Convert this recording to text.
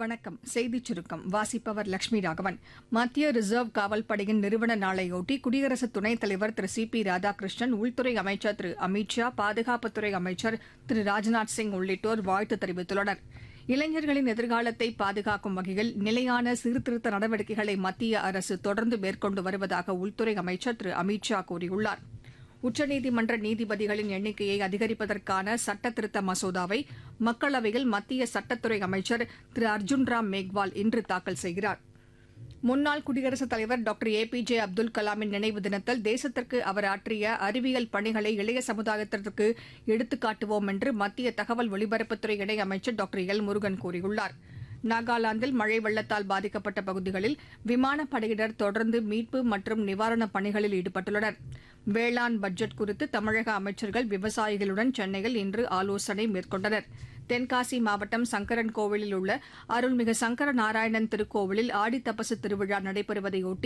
வணக்கம் செய்திச் சுருக்கம் வாசிப்பவர் லட்சுமி ராகவன் மத்திய ரிசர்வ் காவல் படையின் நிறுவன நாளையொட்டி குடியரசு துணைத் தலைவர் திரு சி பி ராதாகிருஷ்ணன் உள்துறை அமைச்சர் திரு அமித் ஷா பாதுகாப்புத்துறை அமைச்சர் திரு ராஜ்நாத் சிங் உள்ளிட்டோர் வாழ்த்து தெரிவித்துள்ளனர் இளைஞர்களின் எதிர்காலத்தை பாதுகாக்கும் வகையில் நிலையான சீர்திருத்த நடவடிக்கைகளை மத்திய அரசு தொடர்ந்து மேற்கொண்டு வருவதாக உள்துறை அமைச்சர் திரு அமித் ஷா கூறியுள்ளார் உச்சநீதிமன்ற நீதிபதிகளின் எண்ணிக்கையை அதிகரிப்பதற்கான சட்ட திருத்த மசோதாவை மக்களவையில் மத்திய சட்டத்துறை அமைச்சர் திரு அர்ஜுன் ராம் மேக்வால் இன்று தாக்கல் செய்கிறார் முன்னாள் குடியரசுத் தலைவர் doctor A P J Abdul கலாமின் நினைவு தினத்தில் தேசத்திற்கு அவர் ஆற்றிய அறிவியல் பணிகளை இளைய சமுதாயத்திற்கு எடுத்துக்காட்டுவோம் என்று மத்திய தகவல் ஒலிபரப்புத்துறை இணையமைச்சர் டாக்டர் எல் முருகன் கூறியுள்ளார் நாகாலாந்தில் மழை வெள்ளத்தால் பாதிக்கப்பட்ட பகுதிகளில் விமானப்படையினர் தொடர்ந்து மீட்பு மற்றும் நிவாரணப் பணிகளில் ஈடுபட்டுள்ளனர் வேளாண் பட்ஜெட் குறித்து தமிழக அமைச்சர்கள் விவசாயிகளுடன் சென்னையில் இன்று ஆலோசனை மேற்கொண்டனர் தென்காசி மாவட்டம் சங்கரன் கோவிலில் உள்ள அருள்மிகு சங்கர நாராயணன் திருக்கோவிலில் ஆடித்தபசு திருவிழா நடைபெறுவதையொட்டி